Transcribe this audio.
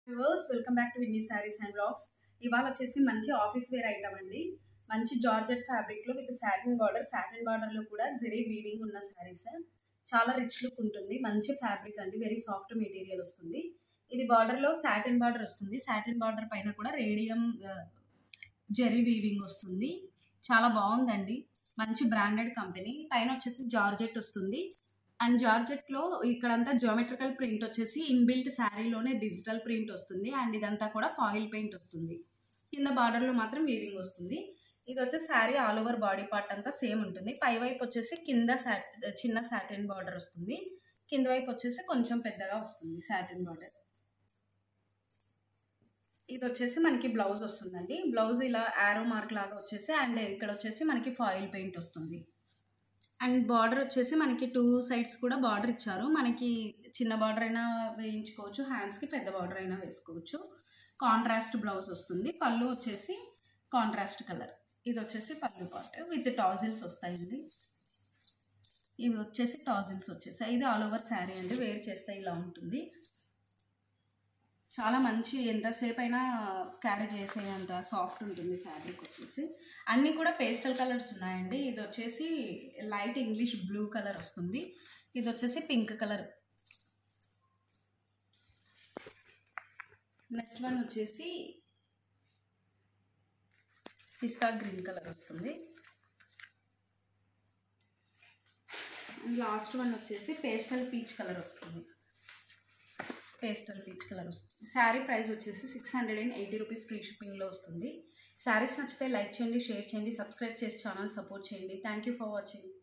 viewers welcome back to Vinny saris and blogs ఇవాళ వచ్చేసి మంచి ఆఫీస్ వేర్ ఐటమ్ అండి మంచి జార్జెట్ ఫ్యాబ్రిక్లో విత్ సాటిన్ బార్డర్ సాటిన్ బార్డర్లో కూడా జెరీ వీవింగ్ ఉన్న శారీస్ చాలా రిచ్ లుక్ ఉంటుంది మంచి ఫ్యాబ్రిక్ అండి వెరీ సాఫ్ట్ మెటీరియల్ వస్తుంది ఇది బార్డర్లో సాటిన్ బార్డర్ వస్తుంది సాటిన్ బార్డర్ పైన కూడా రేడియం జెరీ వీవింగ్ వస్తుంది చాలా బాగుందండి మంచి బ్రాండెడ్ కంపెనీ పైన వచ్చేసి జార్జెట్ వస్తుంది అండ్ జార్జెట్లో ఇక్కడంతా జియోమెట్రికల్ ప్రింట్ వచ్చేసి ఇన్బిల్ట్ శారీలోనే డిజిటల్ ప్రింట్ వస్తుంది అండ్ ఇదంతా కూడా ఫాయిల్ పెయింట్ వస్తుంది కింద బార్డర్లో మాత్రం వీవింగ్ వస్తుంది ఇది వచ్చేసి sari all over body part అంతా సేమ్ ఉంటుంది పై వైపు వచ్చేసి కింద సాట్ చిన్న సాటిన్ బార్డర్ వస్తుంది కింద వైపు వచ్చేసి కొంచెం పెద్దగా వస్తుంది సాటిన్ బార్డర్ ఇది వచ్చేసి మనకి బ్లౌజ్ వస్తుందండి బ్లౌజ్ ఇలా యారో మార్క్ లాగా వచ్చేసి అండ్ ఇక్కడ వచ్చేసి మనకి ఫాయిల్ పెయింట్ వస్తుంది అండ్ బార్డర్ వచ్చేసి మనకి టూ సైడ్స్ కూడా బార్డర్ ఇచ్చారు మనకి చిన్న బార్డర్ అయినా వేయించుకోవచ్చు హ్యాండ్స్కి పెద్ద బార్డర్ అయినా వేసుకోవచ్చు కాంట్రాస్ట్ బ్లౌజ్ వస్తుంది పళ్ళు వచ్చేసి కాంట్రాస్ట్ కలర్ ఇది వచ్చేసి పళ్ళు పార్ట్ విత్ టాజిల్స్ వస్తాయండి ఇవి వచ్చేసి టాజిల్స్ వచ్చేసాయి ఇది ఆల్ ఓవర్ శారీ అండి వేర్ చేస్తే ఇలా ఉంటుంది చాలా మంచి ఎంతసేపు అయినా క్యారీ చేసేంత సాఫ్ట్ ఉంటుంది ఫ్యాబ్రిక్ వచ్చేసి అన్నీ కూడా పేస్టల్ కలర్స్ ఉన్నాయండి ఇది వచ్చేసి లైట్ ఇంగ్లీష్ బ్లూ కలర్ వస్తుంది ఇది వచ్చేసి పింక్ కలర్ నెక్స్ట్ వన్ వచ్చేసి పిస్తా గ్రీన్ కలర్ వస్తుంది అండ్ లాస్ట్ వన్ వచ్చేసి పేస్టల్ పీచ్ కలర్ వస్తుంది పేస్టల్ పీచ్ కలర్ వస్తుంది శారీ ప్రైస్ వచ్చేసి six hundred and eighty rupees free షిప్పింగ్లో వస్తుంది శారీస్ నచ్చితే లైక్ చేయండి షేర్ చేయండి సబ్స్క్రైబ్ చేసి ఛానల్ సపోర్ట్ చేయండి థ్యాంక్ యూ ఫర్ వాచింగ్